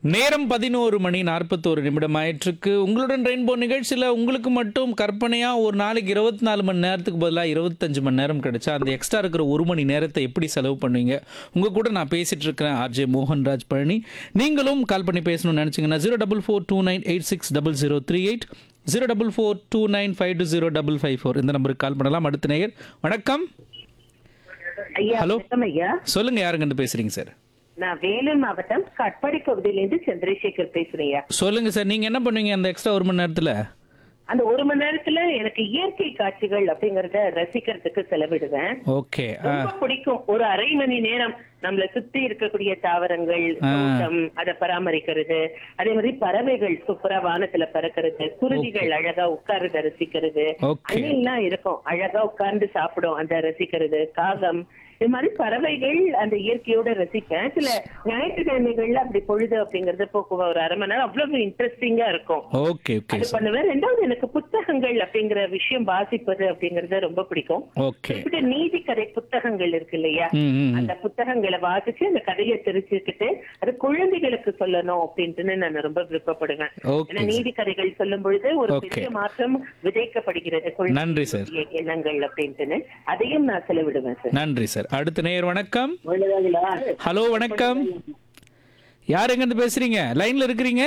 நேரம் பதினோரு மணி நாற்பத்தோரு நிமிடம் ஆயிற்றுக்கு உங்களுடன் ரெயின்போ நிகழ்ச்சியில் உங்களுக்கு மட்டும் கற்பனையாக ஒரு நாளைக்கு இருபத்தி நாலு மணி நேரத்துக்கு பதிலாக இருபத்தஞ்சு மணி நேரம் கிடைச்சா அந்த எக்ஸ்ட்ரா இருக்கிற ஒரு மணி நேரத்தை எப்படி செலவு பண்ணுவீங்க உங்கள் கூட நான் பேசிகிட்டு இருக்கிறேன் ஆர்ஜே மோகன்ராஜ் பழனி நீங்களும் கால் பண்ணி பேசணும்னு நினச்சிங்கன்னா zero double four two nine eight six double zero three eight zero double four two nine five two zero double five four இந்த நம்பருக்கு கால் பண்ணலாம் அடுத்த நேயர் வணக்கம் ஐயா ஹலோ. வணக்கம் ஐயா சொல்லுங்கள் யாருங்கன்னு பேசுகிறீங்க சார் நான் வேலூர் மாவட்டம் கட்பாடி பகுதியிலிருந்து சந்திரசேகர் பேசுறேன் ஐயா சொல்லுங்கள் சார் நீங்கள் என்ன பண்ணுவீங்க அந்த எக்ஸ்ட்ரா ஒரு மணி நேரத்தில் அந்த ஒரு மணி நேரத்துல எனக்கு இயற்கை காட்சிகள் அப்படிங்கறத ரசிக்கிறதுக்கு செலவிடுவேன் ஓகே ஆ ரொம்ப பிடிக்கும் ஒரு அரை மணி நேரம் நம்மள சுத்தி இருக்கக்கூடிய தாவரங்கள் தோட்டம் அதை பராமரிக்கிறது அதே மாதிரி பறவைகள் சூப்பரா வானத்துல பறக்கிறது குருவிகள் அழகா உட்கார்றத ரசிக்கிறது ஓகே அணில்லாம் இருக்கும் அழகா உட்கார்ந்து சாப்பிடும் அந்த ரசிக்கிறது காகம் இது மாதிரி பறவைகள் அந்த இயற்கையோட ரசிப்பேன் சில ஞாயிற்றுக்கிழமைகள்ல அப்படி பொழுது அப்படிங்கறது போக்குவ ஒரு அரை மணி நேரம் அவ்வளவு இன்ட்ரெஸ்டிங்கா இருக்கும் ஓகே ஓகே அது பண்ணுவேன் ரெண்டாவது எனக்கு புத்தகங்கள் அப்படிங்கிற விஷயம் வாசிப்பது அப்படிங்கறது ரொம்ப பிடிக்கும் ஓகே குறிப்பிட்ட நீதி கதை புத்தகங்கள் இருக்கு இல்லையா ம் ம், ம். அந்த புத்தகங்களை வாசிச்சு அந்த கதையை தெரிஞ்சுக்கிட்டு அது குழந்தைகளுக்கு சொல்லணும் அப்படின்ட்டு நான் ரொம்ப விருப்பப்படுவேன் ஓகே ஏன்னா நீதி கதைகள் சொல்லும் பொழுது ஒரு Okay. பெரிய மாற்றம் விதைக்கப்படுகிறது நன்றி சார். குழந்தைகளுடைய எண்ணங்கள் அப்படின்ட்டு அதையும் நான் செலவிடுவேன் சார் நன்றி சார் அடுத்த நேயர் வணக்கம் ஹலோ வணக்கம் யார் எங்கேருந்து பேசுறீங்க லைன்ல இருக்கிறீங்க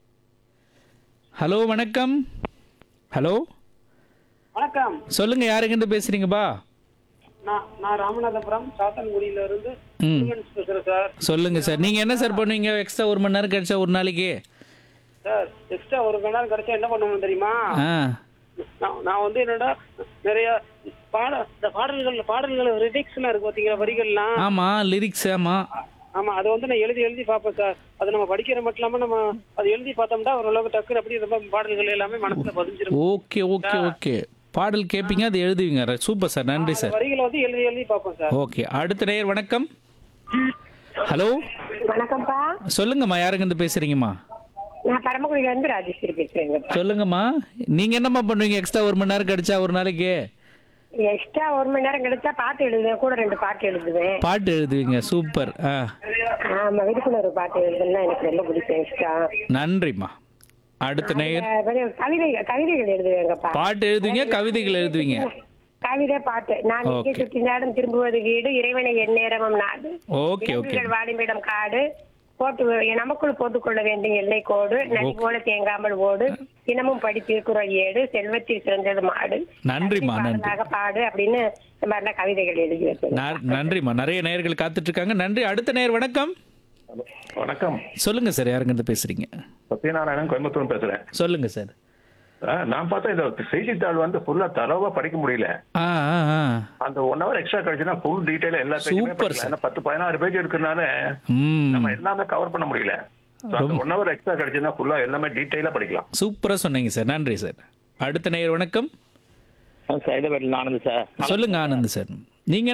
ஹலோ வணக்கம் ஹலோ வணக்கம் சொல்லுங்க யார் எங்கேருந்து பேசுறீங்கப்பா நான் நான் ராமநாதபுரம் சாத்தன்குடியில இருந்து ம் முருகன்ஸ் பேசுறேன் சார் சொல்லுங்க சார் நீங்க என்ன சார் பண்ணுவீங்க எக்ஸ்ட்ரா ஒரு மணி நேரம் கிடைச்சா ஒரு நாளைக்கு சார் எக்ஸ்ட்ரா ஒரு மணி நேரம் கிடைச்சா என்ன பண்ணுவோம் தெரியுமா ஆ நான் நான் வந்து என்னடா நிறைய பாட இந்த பாடல்கள் பாடல்கள் ரிடிக்ஸ்லாம் இருக்கு பாத்தீங்களா வரிகள்லாம் ஆமா லிரிக்ஸ் ஆமா ஆமா அதை வந்து நான் எழுதி எழுதி பார்ப்பேன் சார் அது நம்ம படிக்கிற மட்டும் இல்லாம நம்ம அது எழுதி பார்த்தோம்னா ஓரளவுக்கு டக்குனு அப்படியே ரொம்ப பாடல்கள் எல்லாமே மனசுல பதிஞ்சிரும் ஓகே ஓகே ஓகே பாடல் கேட்பீங்க அது எழுதுவீங்க சூப்பர் சார் நன்றி சார் வரிகளை வந்து எழுதி எழுதி பார்ப்போம் சார் ஓகே அடுத்த நேயர் வணக்கம் ஹலோ வணக்கம்ப்பா சொல்லுங்கம்மா யாருங்க பேசுறீங்கம்மா நான் பரமக்குடியில இருந்து ராஜேஸ்வரி பேசுறேங்க சொல்லுங்கம்மா நீங்க என்னம்மா பண்ணுவீங்க எக்ஸ்ட்ரா ஒரு மணி நேரம் கிடைச்சா ஒரு நாளைக்கு எக்ஸ்ட்ரா ஒரு மணி நேரம் கிடைச்சா பாட்டு எழுதுவேன் கூட ரெண்டு பாட்டு எழுதுவேன் பாட்டு எழுதுவீங்க சூப்பர் ஆ ஆமா விழிப்புணர்வு பாட்டு எழுதுனா எனக்கு ரொம்ப பிடிக்கும் எக்ஸ்ட்ரா நன்றிம்மா அடுத்த நேயர் கவிதை கவிதைகள் எழுதுவேங்கப்பா பாட்டு எழுதுவீங்க கவிதைகள் எழுதுவீங்க கவிதை பாட்டு நான் இங்கே Okay. சுற்றி நாடும் திரும்புவது வீடு இறைவனை எந்நேரமும் நாடு ஓகே ஓகே விலங்குகள் வாழுமிடம் காடு போட்டு நமக்குள் போட்டுக்கொள்ள வேண்டிய எல்லை கோடு நதி போல தேங்காமல் ஓடு தினமும் படி திருக்குறள் ஏடு செல்வத்தில் சிறந்தது மாடு நன்றிம்மா நன்றி பாடலாக பாடு அப்படின்னு இந்த மாதிரிலாம் கவிதைகள் எழுதி வச்சிருக்கேன் ந- நன்றிம்மா நிறைய நேயர்கள் காத்துட்டு இருக்காங்க நன்றி அடுத்த நேயர் வணக்கம் வணக்கம் சொல்லுங்க சார் யாருங்க இருந்து பேசுறீங்க சத்யநாராயணன் கோயம்புத்தூர் பேசுறேன் சொல்லுங்க சார் ஆ, நான் பார்த்தா இந்த செய்தித்தாள் வந்து ஃபுல்லா தரவா படிக்க முடியல ஆ ஆ ஆ அந்த ஒன் ஹவர் எக்ஸ்ட்ரா கிடைச்சுன்னா ஃபுல் டீடைல் எல்லா பேஜுமே Super, படிக்கலாம் ஏன்னா பத்து பதினாறு பேஜ் இருக்கிறதுனால ம் நம்ம எல்லாமே கவர் பண்ண முடியல So, அந்த ஒன் ஹவர் எக்ஸ்ட்ரா கிடைச்சுன்னா ஃபுல்லா எல்லாமே டீடைலா படிக்கலாம் சூப்பரா சொன்னீங்க சார் நன்றி சார் அடுத்த நேயர் வணக்கம் சைதாபேட்டில் ஆனந்த் சார் சொல்லுங்க ஆனந்த் சார் நீங்க